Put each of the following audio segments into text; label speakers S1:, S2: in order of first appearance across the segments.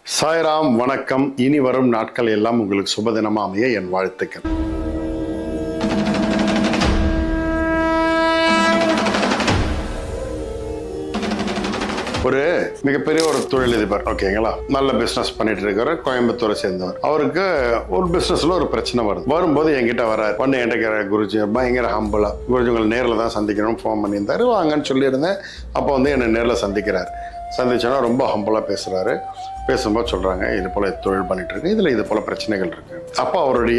S1: சாய்ராம் வணக்கம் இனி வரும் நாட்கள் எல்லாம் உங்களுக்கு சுபதினமா அமைய என் வாழ்த்துக்கள் ஒரு மிகப்பெரிய ஒரு தொழிலதிபர் ஓகேங்களா நல்ல பிசினஸ் பண்ணிட்டு இருக்காரு கோயம்புத்தூரை சேர்ந்தவர் அவருக்கு ஒரு பிசினஸ்ல ஒரு பிரச்சனை வருது வரும்போது என்கிட்ட வராரு வந்து என்கிட்ட கேக்குறாரு, குருஜி பயங்கர ஹம்பலா குருஜி உங்களை நேரில் தான் சந்திக்கணும் ஃபோன் பண்ணியிருந்தாரு வாங்கன்னு சொல்லியிருந்தேன் அப்போ வந்து என்னை நேரில் சந்திக்கிறார் சந்திச்சோன்னா ரொம்ப ஹம்பலாக பேசுகிறாரு பேசும்போது சொல்கிறாங்க இது போல் தொழில் பண்ணிட்டு இருக்கு இதில் இது போல் பிரச்சனைகள் இருக்கு அப்போ அவருடைய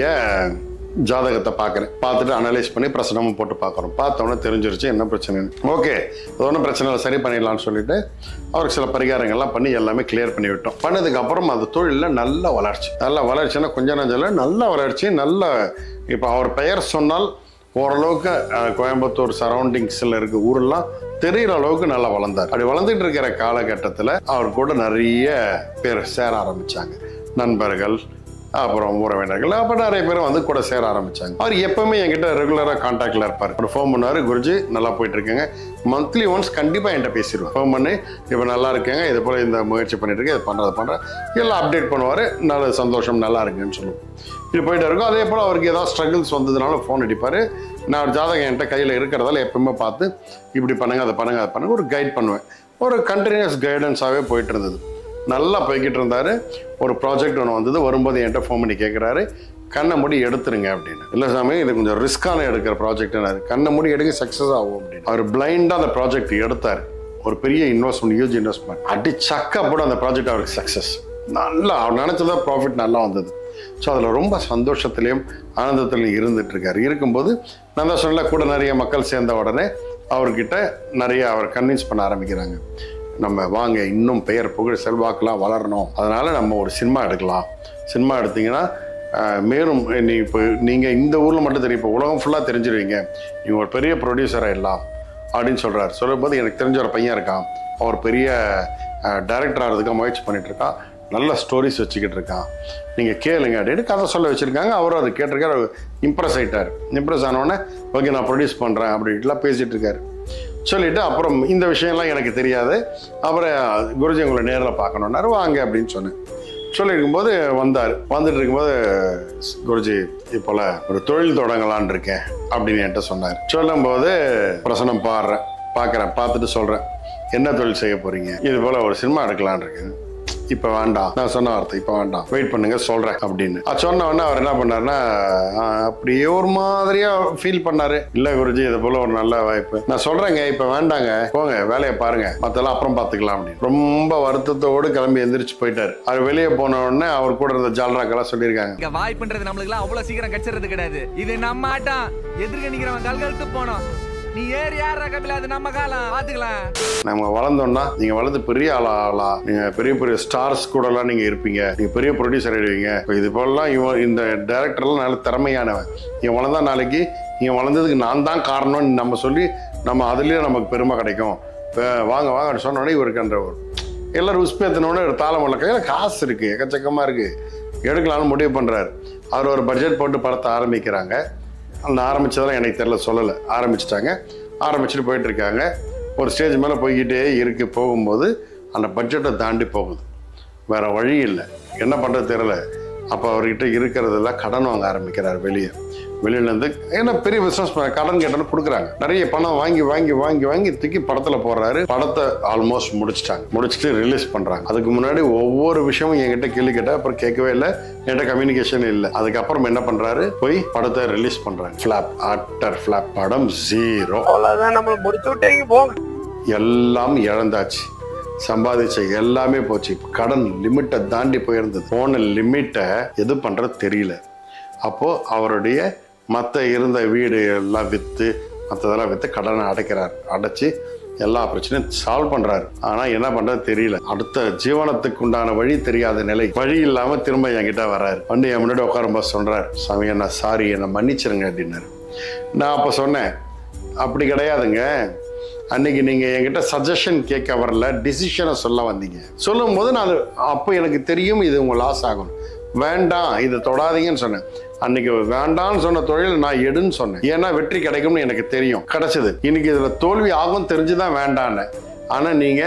S1: ஜாதகத்தை பார்க்குறேன் பார்த்துட்டு அனலைஸ் பண்ணி பிரச்சனமும் போட்டு பார்க்குறோம் பார்த்தோன்னே தெரிஞ்சிருச்சு என்ன பிரச்சனை ஓகே அது ஒன்றும் பிரச்சனை இல்லை சரி பண்ணிடலாம்னு சொல்லிட்டு அவருக்கு சில பரிகாரங்கள்லாம் பண்ணி எல்லாமே கிளியர் பண்ணி விட்டோம் பண்ணதுக்கு அப்புறம் அந்த தொழிலில் நல்ல வளர்ச்சி நல்ல வளர்ச்சின்னா கொஞ்ச நஞ்சல நல்ல வளர்ச்சி நல்ல இப்போ அவர் பெயர் சொன்னால் ஓரளவுக்கு அஹ், கோயம்புத்தூர் சரௌண்டிங்ஸில் இருக்க ஊரெல்லாம் தெரிகிற அளவுக்கு நல்லா வளர்ந்தார் அப்படி வளர்ந்துட்டு இருக்கிற காலகட்டத்தில் அவர் கூட நிறைய பேர் சேர ஆரம்பிச்சாங்க நண்பர்கள் அப்புறம் உறவினர்கள் அப்போ நிறைய பேர் வந்து கூட சேர ஆரம்பிச்சாங்க அவர் எப்பவுமே என்கிட்ட ரெகுலராக கான்டாக்டில் இருப்பார் ஒரு ஃபோன் பண்ணாரு குருஜி நல்லா போயிட்டு இருக்கேங்க மந்த்லி ஒன்ஸ் கண்டிப்பாக என்கிட்ட பேசிடுவார் ஃபோன் பண்ணி இப்போ நல்லா இருக்கேங்க இது போல் இந்த முயற்சி பண்ணிட்டு இருக்கேன் இது பண்ணுறது பண்ணுறேன் எல்லாம் அப்டேட் பண்ணுவார் நல்ல சந்தோஷம் நல்லா இருக்குன்னு சொல்லுவோம் இது போயிட்டு இருக்கும் அதே போல் அவருக்கு ஏதாவது ஸ்ட்ரகிள்ஸ் வந்ததுனால ஃபோன் அடிப்பார் நான் ஒரு ஜாதகம் என்கிட்ட கையில் இருக்கிறதால எப்பவுமே பார்த்து இப்படி பண்ணுங்க அதை பண்ணுங்க அதை பண்ணுங்க ஒரு கைட் பண்ணுவேன் ஒரு கண்டினியூஸ் கைடன்ஸாகவே போயிட்டு இருந்தது நல்லா போய்கிட்டு இருந்தாரு ஒரு ப்ராஜெக்ட் ஒன்று வந்தது வரும்போது என்கிட்ட ஃபோன் பண்ணி கேட்குறாரு கண்ணை மூடி எடுத்துருங்க அப்படின்னு இல்லை சாமி இது கொஞ்சம் ரிஸ்க்கான எடுக்கிற ப்ராஜெக்ட்னாரு கண்ணை மூடி எடுக்க சக்ஸஸ் ஆகும் அப்படின்னு அவர் பிளைண்டாக அந்த ப்ராஜெக்ட் எடுத்தார் ஒரு பெரிய இன்வெஸ்ட்மெண்ட் ஹியூஜ் இன்வெஸ்ட்மெண்ட் அடி சக்கா போட அந்த ப்ராஜெக்ட் அவருக்கு சக்ஸஸ் நல்லா அவர் நினச்சதா ப்ராஃபிட் நல்லா வந்தது ஸோ அதில் ரொம்ப சந்தோஷத்துலேயும் ஆனந்தத்துலையும் இருந்துட்டு இருக்காரு இருக்கும்போது நான் தான் சொன்னல கூட நிறைய மக்கள் சேர்ந்த உடனே அவர்கிட்ட நிறைய அவர் கன்வின்ஸ் பண்ண ஆரம்பிக்கிறாங்க நம்ம வாங்க இன்னும் பெயர் புகழ் செல்வாக்கெல்லாம் வளரணும் அதனால நம்ம ஒரு சினிமா எடுக்கலாம் சினிமா எடுத்தீங்கன்னா ஆஹ், மேலும் நீ இப்போ நீங்கள் இந்த ஊரில் மட்டும் தெரியும் இப்போ உலகம் ஃபுல்லாக தெரிஞ்சிருவீங்க நீங்கள் ஒரு பெரிய ப்ரொடியூசர் ஆயிடலாம் அப்படின்னு சொல்கிறார் சொல்லும்போது எனக்கு தெரிஞ்ச ஒரு பையன் இருக்கான் அவர் பெரிய டைரக்டர் ஆகிறதுக்கு முயற்சி பண்ணிட்டு இருக்கான் நல்ல ஸ்டோரிஸ் வச்சுக்கிட்டு இருக்கான் நீங்கள் கேளுங்க அப்படின்னு கதை சொல்ல வச்சுருக்காங்க அவரும் அதை கேட்டிருக்காரு இம்ப்ரெஸ் ஆயிட்டார் இம்ப்ரெஸ் ஆனோடனே ஓகே நான் ப்ரொடியூஸ் பண்ணுறேன் அப்படின்ட்டுலாம் பேசிகிட்டு இருக்காரு சொல்லிட்டு அப்புறம் இந்த விஷயம்லாம் எனக்கு தெரியாது அப்புறம் குருஜி உங்களை நேரில் பார்க்கணுன்னாரு வாங்க அப்படின்னு சொன்னேன் சொல்லியிருக்கும்போது வந்தார் வந்துட்டு இருக்கும்போது குருஜி இப்போல ஒரு தொழில் தொடங்கலான் இருக்கேன் அப்படின்னு என்கிட்ட சொன்னார் சொல்லும்போது பிரசனம் பாடுறேன் பார்க்குறேன் பார்த்துட்டு சொல்கிறேன் என்ன தொழில் செய்ய போறீங்க இது போல ஒரு சினிமா எடுக்கலான் இருக்கேன் இப்போ வேண்டாம் நான் சொன்ன வார்த்தை இப்போ வேண்டாம் வெயிட் பண்ணுங்க சொல்றேன் அப்படின்னு அது சொன்ன உடனே அவர் என்ன பண்ணாருன்னா ஆஹ், அப்படியே ஒரு மாதிரியா ஃபீல் பண்ணாரு இல்ல குருஜி இது போல ஒரு நல்ல வாய்ப்பு நான் சொல்றேங்க இப்போ வேண்டாங்க போங்க வேலையை பாருங்க மத்தெல்லாம் அப்புறம் பார்த்துக்கலாம் அப்படின்னு ரொம்ப வருத்தத்தோடு கிளம்பி எந்திரிச்சு போயிட்டாரு அவர் வெளியே போன உடனே அவர் கூட இருந்த ஜால்ராக்கெல்லாம் சொல்லியிருக்காங்க
S2: இங்க வாய்ப்புன்றது நம்மளுக்கு அவ்வளவு சீக்கிரம் கிடைச்சிறது கிடையாது இது நம்ம ஆட்டம் எதிர்க்க நிக்கிறவன் கல்கழுத்து போனோம் நீ ஏறி யார் கபில அது நம்ம காலம் பாத்துக்கலாம்
S1: நம்ம வளர்ந்தோம்னா நீங்க வளர்ந்து பெரிய ஆளா ஆளா நீங்க பெரிய பெரிய ஸ்டார்ஸ் கூட எல்லாம் நீங்க இருப்பீங்க நீங்க பெரிய ப்ரொடியூசர் ஆயிடுவீங்க இப்ப இது போலலாம் இவன் இந்த டைரக்டர்லாம் நல்ல திறமையானவன் இவன் வளர்ந்தா நாளைக்கு இவன் வளர்ந்ததுக்கு நான் தான் காரணம்னு நம்ம சொல்லி நம்ம அதுலயே நமக்கு பெருமை கிடைக்கும் இப்ப வாங்க வாங்க சொன்ன உடனே இவருக்கு அந்த ஒரு எல்லாரும் உஸ்பேத்தினோட ஒரு தாளம் உள்ள கையில் காசு இருக்கு எக்கச்சக்கமா இருக்கு எடுக்கலாம்னு முடிவு பண்றாரு அவர் ஒரு பட்ஜெட் போட்டு படத்தை ஆரம்பிக்கிறாங்க அந்த ஆரம்பிச்சதெல்லாம் எனக்கு தெரியல சொல்லலை ஆரம்பிச்சிட்டாங்க ஆரம்பிச்சுட்டு போயிட்டு இருக்காங்க ஒரு ஸ்டேஜ் மேலே போய்கிட்டே இருக்கு போகும்போது அந்த பட்ஜெட்டை தாண்டி போகுது வேற வழி இல்லை என்ன பண்ணுறது தெரியல அப்போ அவர்கிட்ட இருக்கிறதெல்லாம் கடன் வாங்க ஆரம்பிக்கிறார் வெளியே வெளியிலேருந்து ஏன்னா பெரிய பிஸ்னஸ் கடன் கேட்டோன்னு கொடுக்குறாங்க நிறைய பணம் வாங்கி வாங்கி வாங்கி வாங்கி தூக்கி படத்தில் போடுறாரு படத்தை ஆல்மோஸ்ட் முடிச்சிட்டாங்க முடிச்சுட்டு ரிலீஸ் பண்ணுறாங்க அதுக்கு முன்னாடி ஒவ்வொரு விஷயமும் என்கிட்ட கேள்வி கேட்டால் அப்புறம் கேட்கவே இல்லை என்கிட்ட கம்யூனிகேஷன் இல்லை அதுக்கப்புறம் என்ன பண்ணுறாரு போய் படத்தை ரிலீஸ் பண்ணுறாங்க ஃப்ளாப் ஆட்டர் ஃப்ளாப் படம் ஜீரோ
S3: அவ்வளவுதான் நம்மள முடிச்சு விட்டீங்க போங்க
S1: எல்லாம் இழந்தாச்சு சம்பாதிச்ச எல்லாமே போச்சு இப்ப கடன் லிமிட்டை தாண்டி போயிருந்தது போன லிமிட்டை எது பண்றது தெரியல அப்போ அவருடைய மற்ற இருந்த வீடு எல்லாம் விற்று மற்றதெல்லாம் விற்று கடனை அடைக்கிறார் அடைச்சி எல்லா பிரச்சனையும் சால்வ் பண்றாரு ஆனா என்ன பண்றது தெரியல அடுத்த ஜீவனத்துக்கு உண்டான வழி தெரியாத நிலை வழி இல்லாம திரும்ப என்கிட்ட வர்றாரு வந்து என் முன்னாடி உட்காரும்போது சொல்றாரு சாமி என்ன சாரி என்னை மன்னிச்சிருங்க அப்படின்னாரு நான் அப்ப சொன்னேன் அப்படி கிடையாதுங்க அன்னைக்கு நீங்க என்கிட்ட சஜஷன் கேட்க வரல டிசிஷனை சொல்ல வந்தீங்க சொல்லும் போது நான் அது- அப்போ எனக்கு தெரியும் இது உங்க லாஸ் ஆகும் வேண்டாம் இதை தொடாதீங்கன்னு சொன்னேன் அன்னைக்கு வேண்டாம்னு சொன்ன தொழில் நான் எடுன்னு சொன்னேன் ஏன்னா வெற்றி கிடைக்கும்னு எனக்கு தெரியும் கிடைச்சது இன்னைக்கு இதுல தோல்வி ஆகும் தெரிஞ்சுதான் வேண்டான்னு ஆனா நீங்க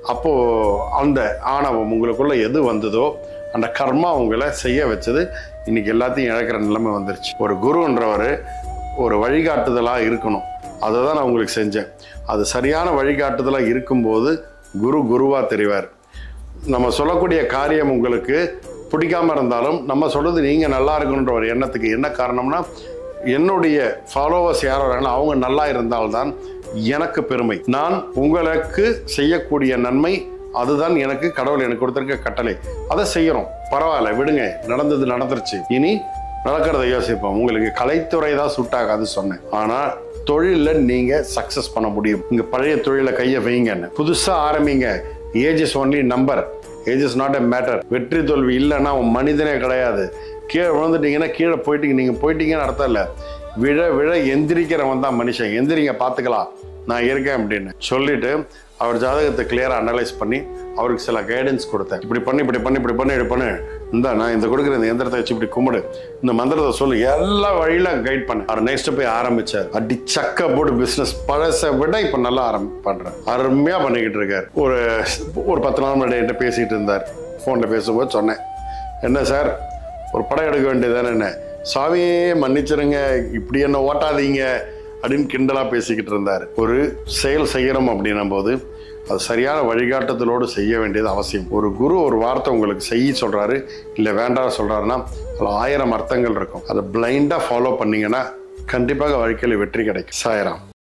S1: அப்போ அந்த ஆணவம் உங்களுக்குள்ள எது வந்ததோ அந்த கர்மா உங்களை செய்ய வச்சது இன்னைக்கு எல்லாத்தையும் இழக்கிற நிலைமை வந்துருச்சு ஒரு குருன்றவர் ஒரு வழிகாட்டுதலாக இருக்கணும் அதை தான் நான் உங்களுக்கு செஞ்சேன் அது சரியான வழிகாட்டுதலாக இருக்கும்போது குரு குருவாக தெரிவார் நம்ம சொல்லக்கூடிய காரியம் உங்களுக்கு பிடிக்காம இருந்தாலும் நம்ம சொல்றது நீங்க நல்லா இருக்கணுன்ற ஒரு எண்ணத்துக்கு என்ன காரணம்னா என்னுடைய ஃபாலோவர்ஸ் யார் வராங்களோ அவங்க நல்லா இருந்தால்தான் எனக்கு பெருமை நான் உங்களுக்கு செய்யக்கூடிய நன்மை அதுதான் எனக்கு கடவுள் எனக்கு கொடுத்திருக்க கட்டளை அதை செய்யறோம் பரவாயில்ல விடுங்க நடந்தது நடந்துருச்சு இனி நடக்கிறத யோசிப்போம் உங்களுக்கு கலைத்துறை தான் சுட்டாகாது சொன்னேன் ஆனா தொழில்ல நீங்க சக்சஸ் பண்ண முடியும் இங்க பழைய தொழில கையை வைங்கன்னு புதுசா ஆரம்பிங்க age is only number age is not a matter வெற்றி தோல்வி இல்லைன்னா அவன் மனிதனே கிடையாது கீழே விழுந்துட்டீங்கன்னா கீழே போயிட்டீங்க நீங்க போயிட்டீங்கன்னு அர்த்தம் இல்லை விழ விழ எந்திரிக்கிறவன் தான் மனுஷன் எந்திரிங்க பார்த்துக்கலாம் நான் இருக்கேன் அப்படின்னு சொல்லிட்டு அவர் ஜாதகத்தை கிளியராக அனலைஸ் பண்ணி அவருக்கு சில கைடன்ஸ் கொடுத்தேன் இப்படி பண்ணி இப்படி பண்ணி இப்படி பண்ணி இப்படி பண்ணு இந்த நான் இந்த கொடுக்குற இந்த எந்திரத்தை வச்சு இப்படி கும்பிடு இந்த மந்திரத்தை சொல்லு எல்லா வழியில கைட் பண்ண அவர் நெக்ஸ்ட் போய் ஆரம்பிச்சார் அடி சக்க போட்டு பிசினஸ் பழசை விட இப்போ நல்லா ஆரம்பி பண்றேன் அருமையா பண்ணிக்கிட்டு இருக்காரு ஒரு ஒரு பத்து நாள் முன்னாடி என்கிட்ட பேசிட்டு இருந்தார் ஃபோனில் பேசும்போது சொன்னேன் என்ன சார் ஒரு படம் எடுக்க வேண்டியதானே என்ன சாமியே மன்னிச்சிருங்க இப்படி என்ன ஓட்டாதீங்க அப்படின்னு கிண்டலாக பேசிக்கிட்டு இருந்தார் ஒரு செயல் செய்கிறோம் அப்படின்னும் போது அது சரியான வழிகாட்டுதலோடு செய்ய வேண்டியது அவசியம் ஒரு குரு ஒரு வார்த்தை உங்களுக்கு செய்ய சொல்கிறாரு இல்லை வேண்டாம் சொல்கிறாருன்னா அதில் ஆயிரம் அர்த்தங்கள் இருக்கும் அதை பிளைண்டாக ஃபாலோ பண்ணீங்கன்னா கண்டிப்பாக வாழ்க்கையில் வெற்றி கிடைக்கும் சாயராம்